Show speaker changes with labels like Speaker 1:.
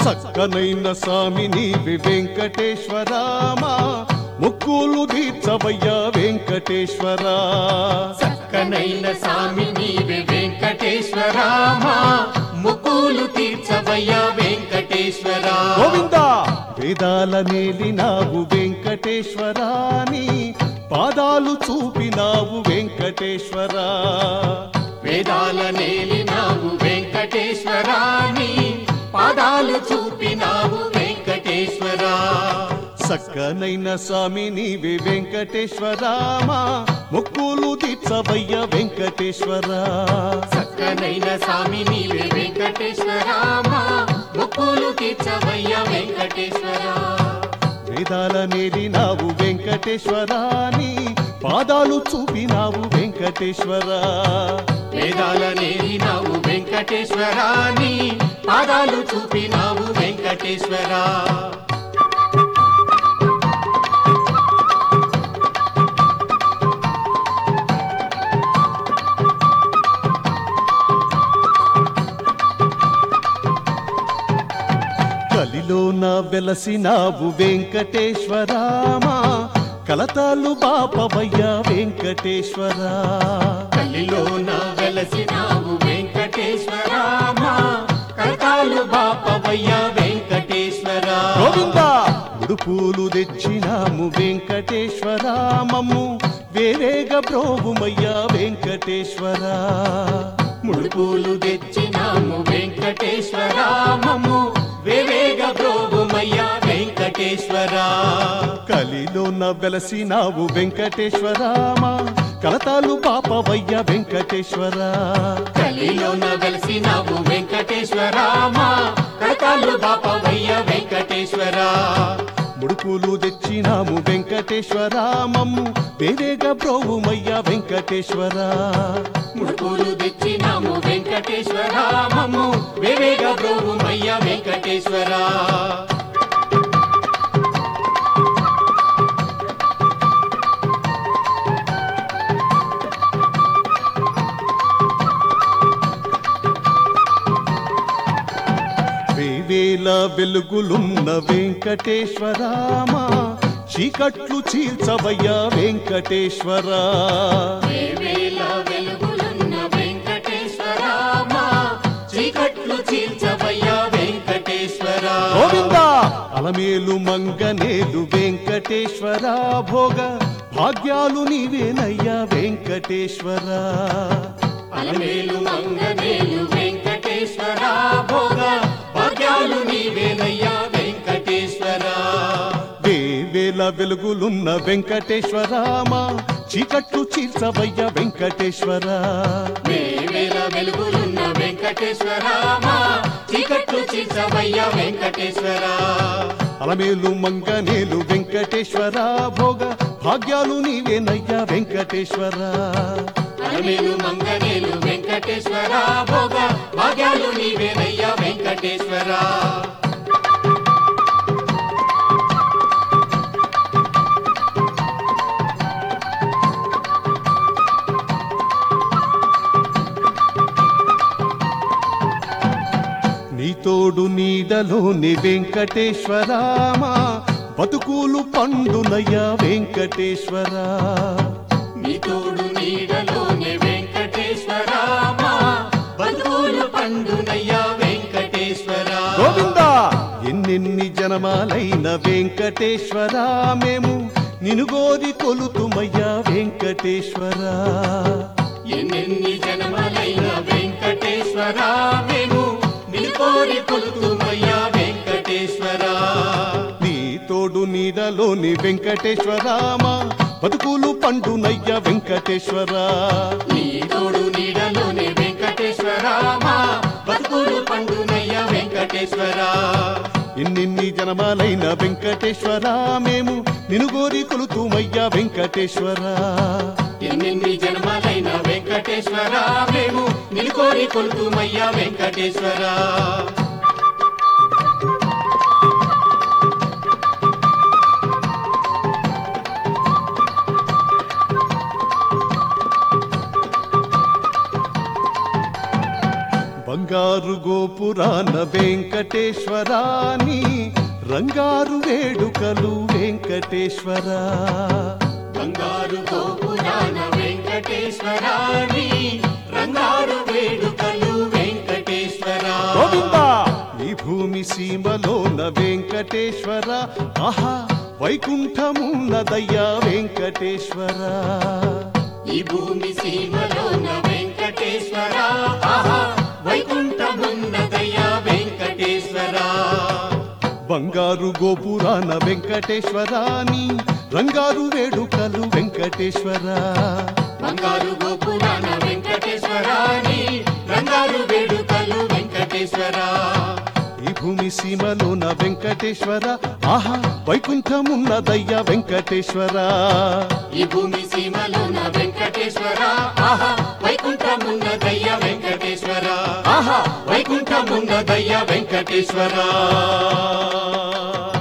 Speaker 1: సక్కనైన స్వామి నీవి వెంకటేశ్వరామా ముక్కులు తీర్చవయ్యా వెంకటేశ్వరా
Speaker 2: చక్కనైన స్వామి నీవే వెంకటేశ్వరామా ముక్కులు తీర్చవయ్యా వెంకటేశ్వరా
Speaker 1: గోవిందా వేదాల నేలినావు వెంకటేశ్వరాని పాదాలు చూపినావు వెంకటేశ్వరా
Speaker 2: వేదాల నేలినావు వెంకటేశ్వరాని పాదాలు చూపినావు వెంకటేశ్వరా
Speaker 1: సక్కనైన స్వామి నీవే వెంకటేశ్వరామా ముక్కులు తీర్చవయ్య వెంకటేశ్వరా
Speaker 2: చక్కనైన స్వామి నీవే వెంకటేశ్వరామా ముక్కులు తీర్చవయ్యా వెంకటేశ్వరా
Speaker 1: వేదాల నేలినావు వెంకటేశ్వరాని పాదాలు చూపినావు వెంకటేశ్వరా
Speaker 2: వేదాల నేలినావు వెంకటేశ్వరాని పాదాలు చూపినావు వెంకటేశ్వరా
Speaker 1: కలిలో నా వెలసినావు వెంకటేశ్వరామా కలతాలు బాపవయ్యా వెంకటేశ్వరా
Speaker 2: తల్లిలో నా వెలసినావు వెంకటేశ్వరామా కరతాలు బాపవయ్యా వెంకటేశ్వరా
Speaker 1: గోవిందా ఉడుపులు తెచ్చినాము వెంకటేశ్వరామము వేరేగా బ్రోవుమయ్యా వెంకటేశ్వరా
Speaker 2: ముడుపులు తెచ్చినాము వెంకటేశ్వరామము వేవేగ బ్రోగుమయ్యా వెంకటేశ్వరా
Speaker 1: కలిలో నా వెలసినావు వెంకటేశ్వరామా కలతాలు బాపవయ్యా వెంకటేశ్వరా
Speaker 2: కలిలోన వెలసినావు వెంకటేశ్వరామా కరతాలు బాపవయ్యా వెంకటేశ్వరా
Speaker 1: ముడుపులు తెచ్చినాము వెంకటేశ్వరామము వేరేగా బ్రోవుమయ్యా వెంకటేశ్వరా
Speaker 2: ముడుపులు తెచ్చినాము వెంకటేశ్వరామము వేవేగ బ్రోగుమయ్యా వెంకటేశ్వరా
Speaker 1: వేవేల వెలుగులున్న వెంకటేశ్వరామా చీకట్లు చీల్చవయ్యా వెంకటేశ్వరా
Speaker 2: వేవేల వెలుగులున్న వెంకటేశ్వరామా చీకట్లు చీల్చవయ్యా వెంకటేశ్వరా
Speaker 1: గోవిందా అలమేలు మంగనేలు వెంకటేశ్వరా భోగ భాగ్యాలు నీవేనయ్యా వెంకటేశ్వరా
Speaker 2: అలమేలు మంగనేలు వెంకటేశ్వరా భోగ భాగ్యాలు నీవేనయ్యా వెంకటేశ్వరా
Speaker 1: వేవేల వెలుగులున్న వెంకటేశ్వరామా చీకట్లు చీల్చవయ్యా వెంకటేశ్వరా
Speaker 2: వేవేల వెలుగులున్న వెంకటేశ్వరామా చీకట్లు చీల్చవయ్యా వెంకటేశ్వరా
Speaker 1: అలమేలు మంగనేలు వెంకటేశ్వరా భోగ భాగ్యాలు నీవేనయ్యా వెంకటేశ్వరా
Speaker 2: అలమేలు మంగనేలు వెంకటేశ్వరా భోగ భాగ్యాలు నీవేనయ్యా వెంకటేశ్వరా
Speaker 1: నీ తోడు నీడలోని వెంకటేశ్వరామా బతుకులు పండునయ్యా వెంకటేశ్వరా
Speaker 2: నీ తోడు నీడలోనే వెంకటేశ్వరామా బతుకులు పండునయ్యా వెంకటేశ్వరా
Speaker 1: గోవిందా ఎన్నెన్ని జనమాలైన వెంకటేశ్వరా మేము నిను గోరి కొలుతుమయ్యా వెంకటేశ్వరా
Speaker 2: ఎన్నెన్ని జన్మలైన వెంకటేశ్వరా మేము నిలుకోరి కొలుతుమయ్యా వెంకటేశ్వరా
Speaker 1: నీ తోడు నీడలోని వెంకటేశ్వరామా బతుకులు పండునయ్యా వెంకటేశ్వరా
Speaker 2: నీ తోడు నీడలోనే వెంకటేశ్వరామా బతుకులు పండునయ్యా వెంకటేశ్వరా
Speaker 1: ఎన్నెన్ని జనమాలైన వెంకటేశ్వరా మేము నిను గోరి కొలుతుమయ్యా వెంకటేశ్వరా
Speaker 2: ఎన్నెన్ని జన్మలైన వెంకటేశ్వరా మేము నిలుకోరి కొలుతుమయ్యా వెంకటేశ్వరా
Speaker 1: బంగారు గోపురాన వెంకటేశ్వరాని రంగారు వేడుకలు వెంకటేశ్వర
Speaker 2: బంగారు గోపురాన వెంకటేశ్వరాని రంగారు వేడుకలు వెంకటేశ్వర
Speaker 1: గోవిందా ఈ భూమి సీమలోన వెంకటేశ్వర ఆహా వైకుంఠమున్నదయ్యా వెంకటేశ్వర
Speaker 2: ఈ భూమి సీమలోన వెంకటేశ్వర ఆహా వైకుంఠమున్నదయ్యా వెంకటేశ్వర
Speaker 1: బంగారు గోపురాన వెంకటేశ్వరాని రంగారు వేడుకలు వెంకటేశ్వర
Speaker 2: బంగారు గోపురాన వెంకటేశ్వరాని రంగారు వేడుకలు వెంకటేశ్వర
Speaker 1: ఈ భూమి సీమలోన వెంకటేశ్వర ఆహా వైకుంఠమున్నదయ్యా వెంకటేశ్వర
Speaker 2: ఈ భూమి సీమలోన వెంకటేశ్వర ఆహా వైకుంఠమున్నదయ్య వెంకటేశ్వర ఆహా వైకుంఠమున్నదయ్య వెంకటేశ్వర